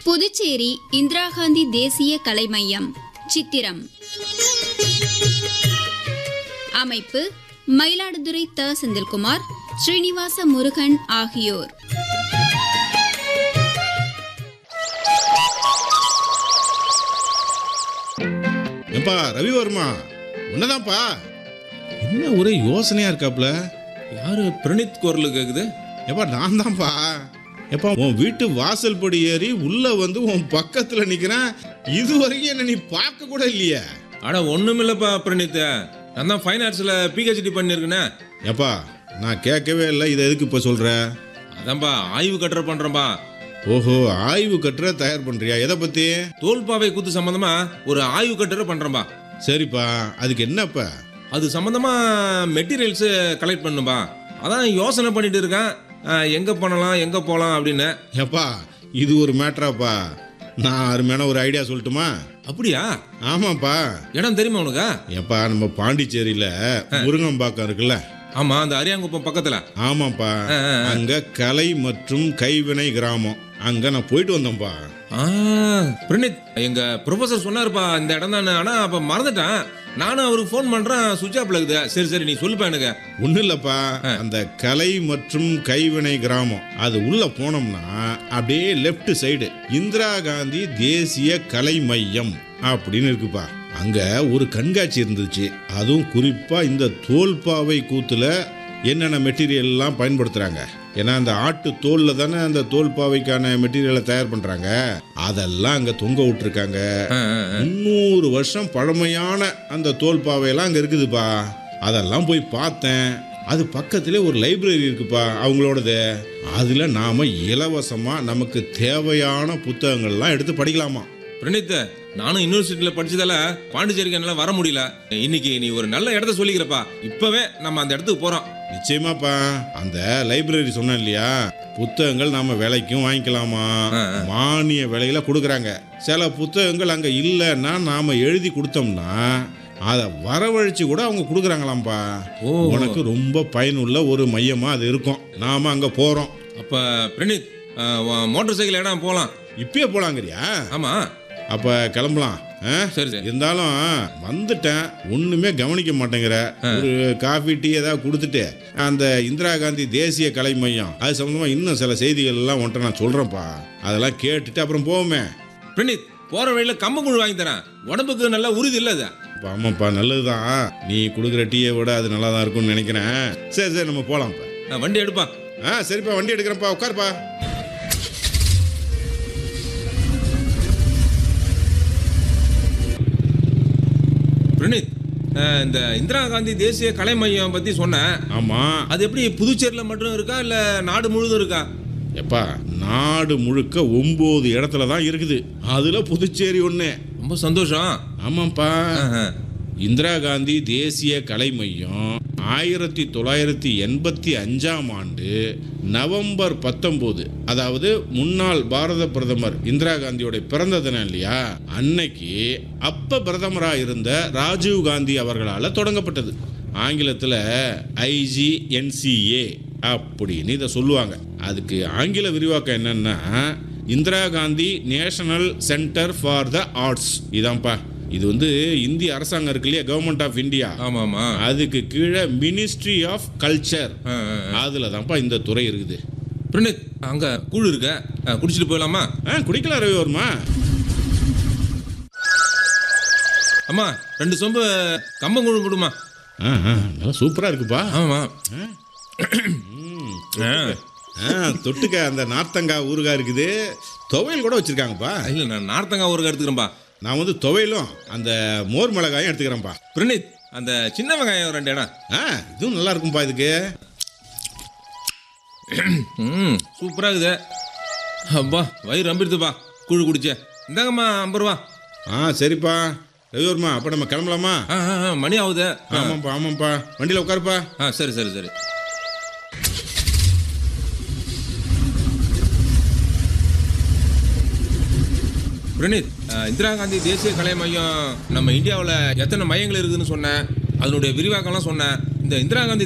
புதுச்சேரி இந்திரா காந்தி தேசிய கலை மையம் சித்திரம் அமைப்பு மயிலாடுதுறை த செந்தில்குமார் ஸ்ரீனிவாச முருகன் ஆகியோர் ஏப்பா ரவிவர்மா உன்னதான்ப்பா என்ன ஒரே யோசனையா இருக்காப்ல யாரு பிரணீத் குரல் கேக்குது ஏப்பா நான் தான்ப்பா ஏப்பா உன் வீட்டு வாசல் படி ஏறி உள்ள வந்து உன் பக்கத்துல நிக்கிறேன் இது வரைக்கும் என்ன நீ பார்க்க கூட இல்லையே அட ஒண்ணுமில்லப்பா பிரணீத் நான் தான் ஃபைன் ஆர்ட்ஸ்ல பிஹெச்டி பண்ணிருக்கேனே ஏப்பா நான் கேட்கவே இல்லை இதை எதுக்கு இப்போ சொல்ற அதான்பா ஆய்வு கட்டுற பண்றேன்பா ஓஹோ ஆய்வு கட்டுற தயார் பண்றியா எதை பத்தி தோல்பாவை கூத்து சம்பந்தமா ஒரு ஆய்வு கட்டுற பண்றேன்பா சரிப்பா அதுக்கு என்னப்பா அது சம்பந்தமா மெட்டீரியல்ஸ் கலெக்ட் பண்ணும்பா அதான் யோசனை பண்ணிட்டு இருக்கேன் அஹ், எங்க பண்ணலாம் எங்க போலாம் அப்படின்னு ஏப்பா இது ஒரு மேட்ராப்பா நான் அருமையான ஒரு ஐடியா சொல்லட்டுமா அப்படியா ஆமாப்பா இடம் தெரியுமா உனக்கு ஏப்பா நம்ம பாண்டிச்சேரியில முருங்கம்பாக்கம் இருக்குல்ல ஆமா அந்த அரியாங்குப்பம் பக்கத்துல ஆமாப்பா ஆ, ஆ, ஆ. அங்க கலை மற்றும் கைவினை கிராமம் அங்க நான் போயிட்டு வந்தேன்ப்பா ஆ, பிரணீத் எங்க ப்ரொஃபசர் சொன்னாருப்பா இந்த இடம் தான் ஆனா அப்ப மறந்துட்டேன் நானும் அவருக்கு ஃபோன் பண்றேன் சுவிட்ச் ஆஃப்ல இருக்குது சரி சரி நீ சொல்லுப்பா எனக்கு ஒன்றும் இல்லப்பா அந்த கலை மற்றும் கைவினை கிராமம் அது உள்ள போனோம்னா அப்படியே லெஃப்ட் சைடு இந்திரா காந்தி தேசிய கலை மையம் அப்படின்னு இருக்குப்பா அங்க ஒரு கண்காட்சி இருந்துச்சு அதுவும் குறிப்பா இந்த தோல்பாவை கூத்துல என்னென்ன மெட்டீரியல் எல்லாம் பயன்படுத்துறாங்க ஏன்னா அந்த ஆட்டு தோல்ல தானே அந்த தோல்பாவைக்கான மெட்டீரியலை தயார் பண்றாங்க அதெல்லாம் அங்க தொங்க விட்டுருக்காங்க ஆ, ஆ, ஆ. முந்நூறு வருஷம் பழமையான அந்த தோல் பாவையெல்லாம் அங்கே இருக்குதுப்பா அதெல்லாம் போய் பார்த்தேன் அது பக்கத்திலே ஒரு லைப்ரரி இருக்குப்பா அவங்களோடது அதில் நாம் இலவசமாக நமக்கு தேவையான புத்தகங்கள்லாம் எடுத்து படிக்கலாமா பிரணீத் நானும் யூனிவர்சிட்டியில படிச்சதால பாண்டிச்சேரிக்கு என்னால வர முடியல இன்னைக்கு நீ ஒரு நல்ல இடத்த சொல்லிக்கிறப்பா இப்பவே நம்ம அந்த இடத்துக்கு போறோம் நிச்சயமாப்பா அந்த லைப்ரரி சொன்னேன் இல்லையா புத்தகங்கள் நாம விலைக்கும் வாங்கிக்கலாமா ஆ, ஆ. மானிய விலையில கொடுக்குறாங்க சில புத்தகங்கள் அங்க இல்லைன்னா நாம எழுதி கொடுத்தோம்னா அதை வரவழைச்சு கூட அவங்க கொடுக்குறாங்களாம்ப்பா ஓ. உனக்கு ரொம்ப பயனுள்ள ஒரு மையமா அது இருக்கும் நாம அங்க போறோம் அப்ப பிரணீத் மோட்டார் சைக்கிள் இடம் போலாம் இப்பயே போலாங்கிறியா ஆமா அப்ப கிளம்பலாம் ஆ? சரி சரி இருந்தாலும் வந்துட்டேன் ஒண்ணுமே கவனிக்க மாட்டேங்கிற ஒரு காஃபி டீ ஏதாவது கொடுத்துட்டு அந்த இந்திரா காந்தி தேசிய கலை மையம் அது சம்பந்தமா இன்னும் சில செய்திகள் எல்லாம் உன்ட்ட நான் சொல்றேன்ப்பா அதெல்லாம் கேட்டுட்டு அப்புறம் போவோமே பிரணீத் போற வழியில கம்பங்கூழ் வாங்கி தரேன் உடம்புக்கு நல்ல உறுதி இல்ல அது அப்ப ஆமாப்பா நல்லதுதான் நீ கொடுக்குற டீயை விட அது நல்லா தான் இருக்கும்னு நினைக்கிறேன் சரி சரி நம்ம போலாம்ப்பா நான் வண்டி எடுப்பா ஆ சரிப்பா வண்டி எடுக்கிறேன்ப்பா உட்காருப்பா பிரணீத் அஹ், இந்த இந்திரா காந்தி தேசிய கலை மையம் பத்தி சொன்னேன் ஆமா அது எப்படி புதுச்சேரியில மட்டும் இருக்கா இல்ல நாடு முழுதும் இருக்கா எப்பா நாடு முழுக்க ஒன்பது இடத்துல தான் இருக்குது அதுல புதுச்சேரி ஒண்ணு ரொம்ப சந்தோஷம் ஆமாப்பா ஆஹா. இந்திரா காந்தி தேசிய கலை மையம் ஆயிரத்தி தொள்ளாயிரத்தி எண்பத்தி அஞ்சாம் ஆண்டு நவம்பர் பத்தொம்போது அதாவது முன்னாள் பாரத பிரதமர் இந்திரா காந்தியோட பிறந்த தினம் இல்லையா அன்னைக்கு அப்ப பிரதமராக இருந்த ராஜீவ் காந்தி அவர்களால் தொடங்கப்பட்டது ஆங்கிலத்தில் ஐஜிஎன்சிஏ அப்படின்னு இதை சொல்லுவாங்க அதுக்கு ஆங்கில விரிவாக்கம் என்னன்னா Indira Gandhi national centre for the arts இதான்ப்பா இது வந்து இந்திய அரசாங்கம் இருக்கு இல்லையா கவர்மெண்ட் ஆஃப் இந்தியா ஆமா ஆமா அதுக்கு கீழே மினிஸ்ட்ரி ஆஃப் கல்ச்சர் ஆ, ஆ, ஆ. அதுல தான்ப்பா இந்த துறை இருக்குது பிரணீத் அங்க கூழ் இருக்க அஹ், குடிச்சிட்டு போயிடலாமா ஆ குடிக்கலாம் ரவிவர்மா அம்மா ரெண்டு சொம்பு கம்பங்கூழ் கொடுமா ஆ ஆ, நல்லா சூப்பரா இருக்குப்பா ஆமா ம், ஆ. ஆ தொட்டுக்க அந்த நார்த்தங்காய் ஊறுகாய் இருக்குது துவையல் கூட வச்சிருக்காங்கப்பா இல்ல நான் நார்த்தங்காய் ஒரு எடுத்துக்கிறேன்பா நான் வந்து துவையலும் அந்த மோர் மிளகாயும் எடுத்துக்கிறேன்ப்பா பிரணீத் அந்த சின்ன வெங்காயம் ரெண்டு இடம் ஆ இதுவும் நல்லா இருக்கும்பா இதுக்கு ம் சூப்பரா இருக்குது அப்பா வயிறு ரம்பிடுதுப்பா கூழ் குடிச்சே இந்தாங்கம்மா ஐம்பது ரூபா ஆ சரிப்பா ரவிவர்மா அப்போ நம்ம கிளம்பலாமா ஆ ஆ, ஆ, மணி ஆகுது ஆ, ஆமாப்பா ஆமாப்பா வண்டியில் உட்காருப்பா ஆ சரி சரி சரி பிரணீத் அஹ், இந்திரா காந்தி தேசிய கலை மையம் நம்ம இந்தியாவில் எத்தனை மையங்கள் இருக்குதுன்னு சொன்னேன் அதனுடைய விரிவாக்கம்லாம் சொன்னேன் இந்த இந்திரா காந்தி